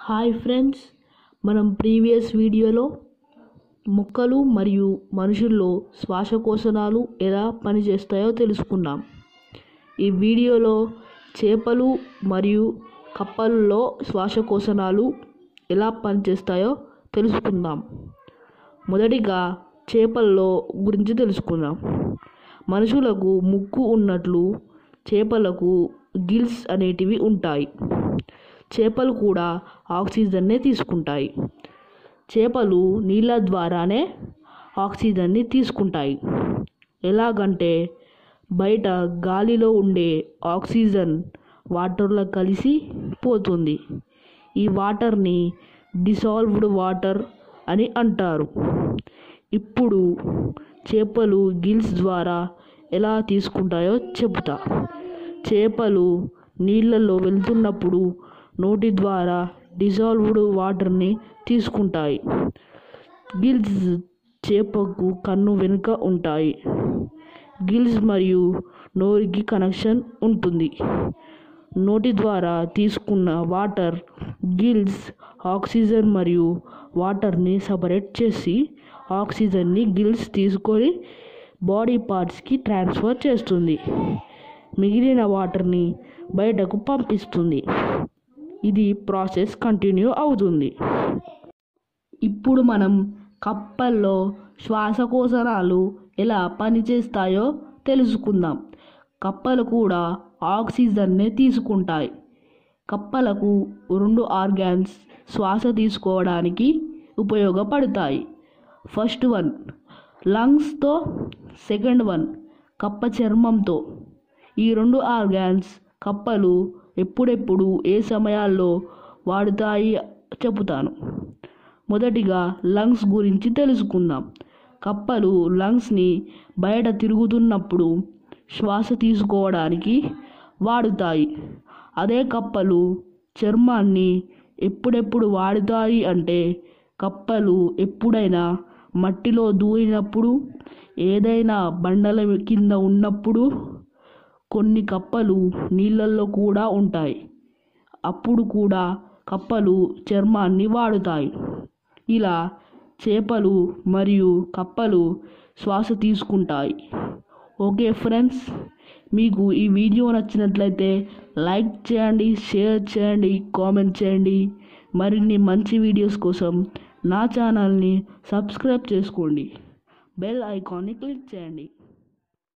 hi friends మనం previous వీడియోలో మొక్కలు మరియు మనుషుల్లో శ్వాసకోశనాలు ఎలా పనిచేస్తాయో తెలుసుకున్నాం ఈ వీడియోలో చేపలు మరియు కప్పల్లో శ్వాసకోశనాలు ఎలా పనిచేస్తాయో తెలుసుకుందాం మొదటిగా చేపల్లో గురించి తెలుసుకుందాం మనుషులకు ముక్కు ఉన్నట్లు చేపలకు గిల్స్ అనేటివి ఉంటాయి చేపలు కూడా ఆక్సిజన్నే తీసుకుంటాయి చేపలు నీళ్ళ ద్వారానే ఆక్సిజన్ని తీసుకుంటాయి ఎలాగంటే బయట గాలిలో ఉండే ఆక్సిజన్ వాటర్లో కలిసి పోతుంది ఈ వాటర్ని డిసాల్వ్డ్ వాటర్ అని అంటారు ఇప్పుడు చేపలు గిల్స్ ద్వారా ఎలా తీసుకుంటాయో చెబుతా చేపలు నీళ్ళల్లో వెళ్తున్నప్పుడు నోటి ద్వారా డిజాల్వ్డ్ వాటర్ని తీసుకుంటాయి గిల్స్ చేపకు కన్ను వెనుక ఉంటాయి గిల్స్ మరియు నోరుకి కనెక్షన్ ఉంటుంది నోటి ద్వారా తీసుకున్న వాటర్ గిల్స్ ఆక్సిజన్ మరియు వాటర్ని సపరేట్ చేసి ఆక్సిజన్ని గిల్స్ తీసుకొని బాడీ పార్ట్స్కి ట్రాన్స్ఫర్ చేస్తుంది మిగిలిన వాటర్ని బయటకు పంపిస్తుంది ఇది ప్రాసెస్ కంటిన్యూ అవుతుంది ఇప్పుడు మనం కప్పల్లో శ్వాసకోశనాలు ఎలా పనిచేస్తాయో తెలుసుకుందాం కప్పలు కూడా ఆక్సిజన్నే తీసుకుంటాయి కప్పలకు రెండు ఆర్గాన్స్ శ్వాస తీసుకోవడానికి ఉపయోగపడతాయి ఫస్ట్ వన్ లంగ్స్తో సెకండ్ వన్ కప్ప చర్మంతో ఈ రెండు ఆర్గాన్స్ కప్పలు ఎప్పుడెప్పుడు ఏ సమయాల్లో వాడుతాయి చెబుతాను మొదటిగా లంగ్స్ గురించి తెలుసుకుందాం కప్పలు లంగ్స్ని బయట తిరుగుతున్నప్పుడు శ్వాస తీసుకోవడానికి వాడుతాయి అదే కప్పలు చర్మాన్ని ఎప్పుడెప్పుడు వాడుతాయి అంటే కప్పలు ఎప్పుడైనా మట్టిలో దూరినప్పుడు ఏదైనా బండల కింద ఉన్నప్పుడు కొన్ని కప్పలు నీళ్ళల్లో కూడా ఉంటాయి అప్పుడు కూడా కప్పలు చర్మాన్ని వాడుతాయి ఇలా చేపలు మరియు కప్పలు శ్వాస తీసుకుంటాయి ఓకే ఫ్రెండ్స్ మీకు ఈ వీడియో నచ్చినట్లయితే లైక్ చేయండి షేర్ చేయండి కామెంట్ చేయండి మరిన్ని మంచి వీడియోస్ కోసం నా ఛానల్ని సబ్స్క్రైబ్ చేసుకోండి బెల్ ఐకాన్ని క్లిక్ చేయండి